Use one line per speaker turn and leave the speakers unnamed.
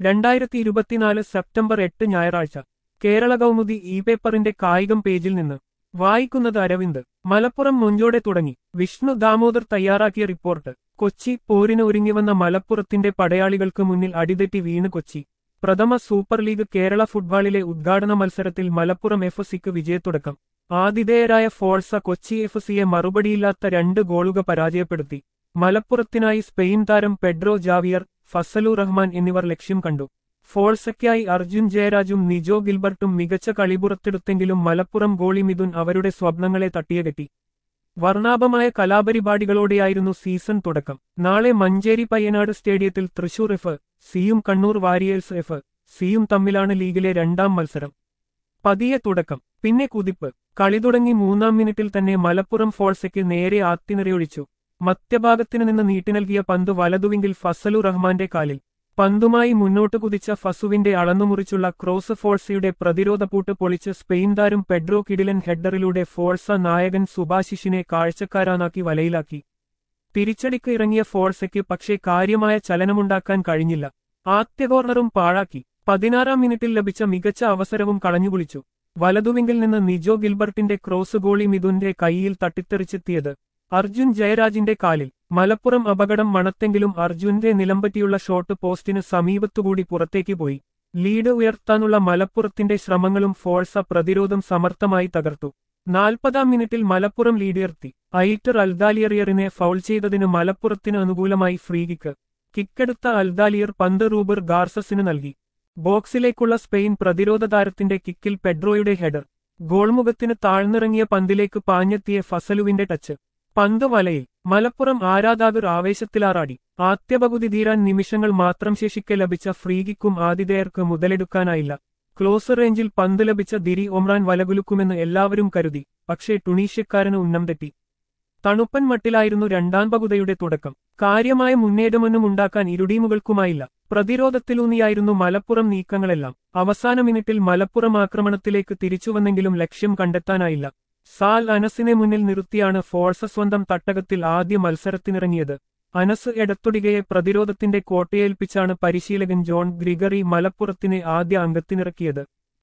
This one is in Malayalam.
രണ്ടായിരത്തി ഇരുപത്തിനാല് സെപ്റ്റംബർ എട്ട് ഞായറാഴ്ച കേരള കൗമുദി ഇ പേപ്പറിന്റെ കായികം പേജിൽ നിന്ന് വായിക്കുന്നത് അരവിന്ദ് മലപ്പുറം മുഞ്ചോടെ തുടങ്ങി വിഷ്ണു ദാമോദർ തയ്യാറാക്കിയ റിപ്പോർട്ട് കൊച്ചി പോരിന് ഒരുങ്ങിവന്ന മലപ്പുറത്തിന്റെ പടയാളികൾക്ക് മുന്നിൽ അടിതെറ്റി വീണ് കൊച്ചി പ്രഥമ സൂപ്പർ ലീഗ് കേരള ഫുട്ബോളിലെ ഉദ്ഘാടന മത്സരത്തിൽ മലപ്പുറം എഫ് സിക്ക് വിജയത്തുടക്കം ആതിഥേയരായ ഫോഴ്സ കൊച്ചി എഫ് സിയെ മറുപടിയില്ലാത്ത രണ്ട് ഗോളുകൾ പരാജയപ്പെടുത്തി മലപ്പുറത്തിനായി സ്പെയിൻ താരം പെഡ്രോ ജാവിയർ ഫസലു റഹ്മാൻ എന്നിവർ ലക്ഷ്യം കണ്ടു ഫോഴ്സയ്ക്കായി അർജുൻ ജയരാജും നിജോ ഗിൽബർട്ടും മികച്ച കളി പുറത്തെടുത്തെങ്കിലും മലപ്പുറം ഗോളി മിഥുൻ അവരുടെ സ്വപ്നങ്ങളെ തട്ടിയകറ്റി വർണ്ണാഭമായ കലാപരിപാടികളോടെയായിരുന്നു സീസൺ തുടക്കം നാളെ മഞ്ചേരി പയ്യനാട് സ്റ്റേഡിയത്തിൽ തൃശൂർ എഫ് സിയും കണ്ണൂർ വാരിയേഴ്സ് എഫ് സിയും തമ്മിലാണ് ലീഗിലെ രണ്ടാം മത്സരം പതിയെ തുടക്കം പിന്നെ കുതിപ്പ് കളി തുടങ്ങി മൂന്നാം മിനിറ്റിൽ തന്നെ മലപ്പുറം ഫോഴ്സയ്ക്ക് നേരെ ആത്തിനിറയൊഴിച്ചു മധ്യഭാഗത്തിനു നിന്ന് നീട്ടി നൽകിയ പന്ത് വലതുവിങ്കിൽ ഫസലു റഹ്മാന്റെ കാലിൽ പന്തുമായി മുന്നോട്ട് കുതിച്ച ഫസുവിന്റെ അളന്നുമുറിച്ചുള്ള ക്രോസ് ഫോഴ്സയുടെ പ്രതിരോധ പൂട്ട് പൊളിച്ച് സ്പെയിൻ താരം പെഡ്രോ കിഡിലൻ ഹെഡറിലൂടെ ഫോഴ്സ നായകൻ സുഭാശിഷിനെ കാഴ്ചക്കാരാനാക്കി വലയിലാക്കി തിരിച്ചടിക്ക് ഇറങ്ങിയ ഫോഴ്സയ്ക്ക് പക്ഷേ കാര്യമായ ചലനമുണ്ടാക്കാൻ കഴിഞ്ഞില്ല ആദ്യ കോർണറും പാഴാക്കി പതിനാറാം മിനിറ്റിൽ ലഭിച്ച മികച്ച അവസരവും കളഞ്ഞുകുളിച്ചു വലതുവിങ്കിൽ നിന്ന് നിജോ ഗിൽബർട്ടിന്റെ ക്രോസ് ഗോളി മിഥുന്റെ കൈയിൽ തട്ടിത്തെറിച്ചെത്തിയത് അർജുൻ ജയരാജിന്റെ കാലിൽ മലപ്പുറം അപകടം മണത്തെങ്കിലും അർജുന്റെ നിലംപറ്റിയുള്ള ഷോട്ട് പോസ്റ്റിന് സമീപത്തുകൂടി പുറത്തേക്ക് പോയി ലീഡ് ഉയർത്താനുള്ള മലപ്പുറത്തിന്റെ ശ്രമങ്ങളും ഫോഴ്സ പ്രതിരോധം സമർത്ഥമായി തകർത്തു നാൽപ്പതാം മിനിറ്റിൽ മലപ്പുറം ലീഡുയർത്തി ഐറ്റർ അൽദാലിയറിയറിനെ ഫൗൾ ചെയ്തതിന് മലപ്പുറത്തിന് അനുകൂലമായി ഫ്രീകിക്ക് കിക്കെടുത്ത അൽദാലിയർ പന്ത് റൂബർ ഗാർസസിന് നൽകി ബോക്സിലേക്കുള്ള സ്പെയിൻ പ്രതിരോധ താരത്തിന്റെ കിക്കിൽ പെഡ്രോയുടെ ഹെഡർ ഗോൾമുഖത്തിന് താഴ്ന്നിറങ്ങിയ പന്തിലേക്ക് പാഞ്ഞെത്തിയ ഫസലുവിന്റെ ടച്ച് പന്ത് വലയിൽ മലപ്പുറം ആരാധകർ ആവേശത്തിലാറാടി ആദ്യ പകുതി തീരാൻ നിമിഷങ്ങൾ മാത്രം ശേഷിക്കെ ലഭിച്ച ഫ്രീകിക്കും ആതിഥേയർക്ക് മുതലെടുക്കാനായില്ല ക്ലോസ് റേഞ്ചിൽ പന്ത് ലഭിച്ച ദിരി ഒമ്രാൻ വലകുലുക്കുമെന്ന് എല്ലാവരും കരുതി പക്ഷേ ടുണീഷ്യക്കാരന് ഉന്നം തെറ്റി തണുപ്പൻ മട്ടിലായിരുന്നു രണ്ടാം പകുതിയുടെ തുടക്കം കാര്യമായ മുന്നേറ്റമൊന്നും ഉണ്ടാക്കാൻ ഇരുടീമുകൾക്കുമായില്ല പ്രതിരോധത്തിലൂന്നിയായിരുന്നു മലപ്പുറം നീക്കങ്ങളെല്ലാം അവസാന മിനിറ്റിൽ മലപ്പുറം ആക്രമണത്തിലേക്ക് തിരിച്ചുവന്നെങ്കിലും ലക്ഷ്യം കണ്ടെത്താനായില്ല സാൽ അനസിനെ മുന്നിൽ നിർത്തിയാണ് ഫോഴ്സ സ്വന്തം തട്ടകത്തിൽ ആദ്യ മത്സരത്തിനിറങ്ങിയത് അനസ് എടത്തൊടികയെ പ്രതിരോധത്തിന്റെ കോട്ടയേൽപ്പിച്ചാണ് പരിശീലകൻ ജോൺ ഗ്രിഗറി മലപ്പുറത്തിനെ ആദ്യ അംഗത്തിനിറക്കിയത്